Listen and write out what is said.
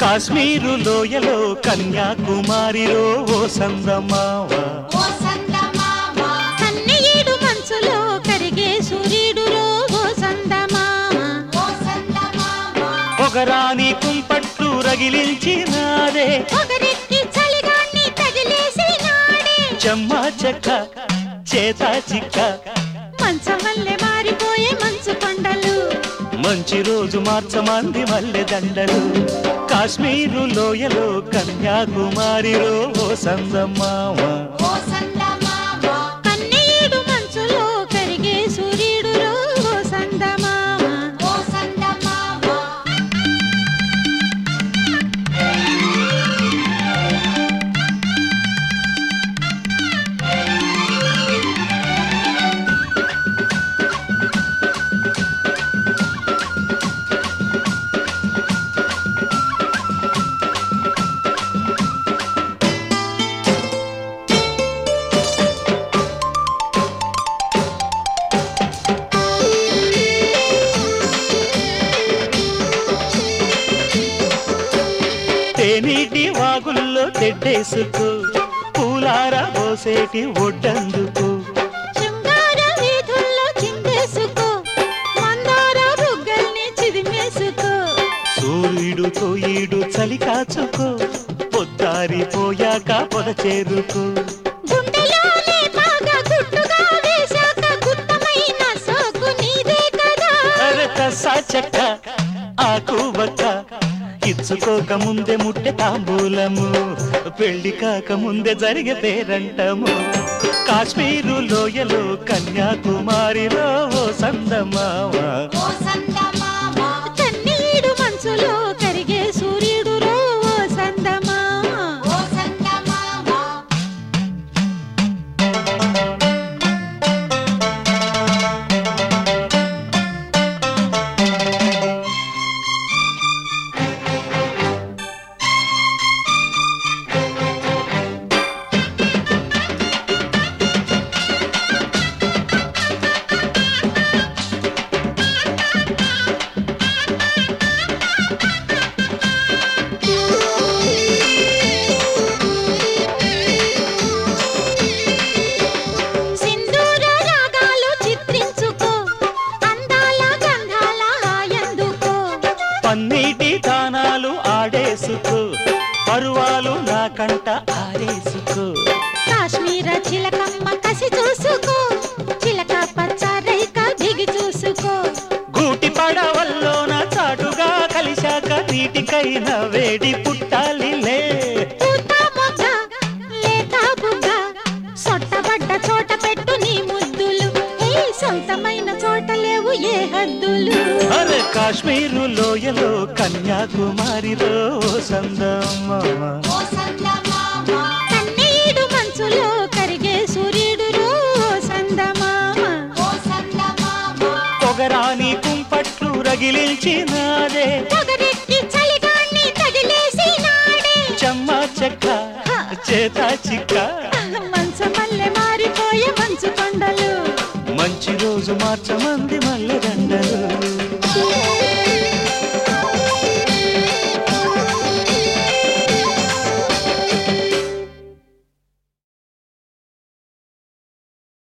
కాశ్మీరు లోయలో కన్యాకుమారిలో ఓ సందమావ కన్నయ్యేడు మంచులో కరిగే సూర్యుడులో ఓ సందమామ పొగరాని కుంపట్లు రగిలించినారే ఒకరెక్కి చలిగాన్ని తగిలేసి నాడే చెమ్మా చెక్క చేత చిక్క మంచమల్లె మారిపోయే మంచు కొండలు మంచి రోజు మార్చమంది మల్లె దండలు కాశ్మీరు లోయలో కన్యాకుమారిలో ఓ సందమావ కన్నయ్యేడు మంచులో కరిగే సూర్యుడులో ఓ సందమామ తేనీటి వాగుల్లో తెడ్డేసుకో పూలార పోసేటి ఒడ్డందుకు శృంగార వీధుల్లో చిందేసుకో మందార బుగ్గల్ని చిదిమేసుకో సూర్యుడు తోయిడు చలి కాచుకో పొద్దారిపోయాక పొద చేరుకో గుండెలోనే బాగా గుట్టుగా వేశాక గుత్తమైన సోకు నీదే కదా అరే తస్సా చెక్క ఆకు బక్క ఇచ్చుకోక ముందే ముట్టె తాంబూలము పెళ్లి కాక ముందే జరిగే పేరంటము కాశ్మీరు లోయలో కన్యాకుమారిలో ఓ సందమావా కన్నీడు మంచులో కరిగే సూర్యుడులో ఓ సందమామ సింధూర రాగాలు చిత్రించుకో అందాల గంధాల హాయందుకో పన్నీటి దానాలు ఆడేసుకో పరువాలు నా కంట ఆరేసుకో కాశ్మీర చిలకమ్మ కసి చూసుకో చిలక పచ్చ రైక దిగి చూసుకో గూటి పడవల్లోన చాటుగా కలిశాక నీటికైన వేడి పుట్టాలిలే పూత మొగ్గ లేత బుగ్గ సొట్టబడ్డ చోట పెట్టు నీ ముద్దులు ఏ సొంతమైన చోట లేవు ఏ హద్దులు అరే కాశ్మీరు లోయలో కన్యాకుమారిలో సందమామ కన్నీడు మంచులో కరిగే సూర్యుడులో సందమామ పొగరాని కుంపట్లు రగిలించినాదే పొగరెక్కి చలిగాన్ని తగిలేసి నాడే చెమ్మ చెక్క చేత చిక్క మంచమల్లె మారిపోయే మంచు కొండలు మంచి రోజు మార్చమంది మల్లె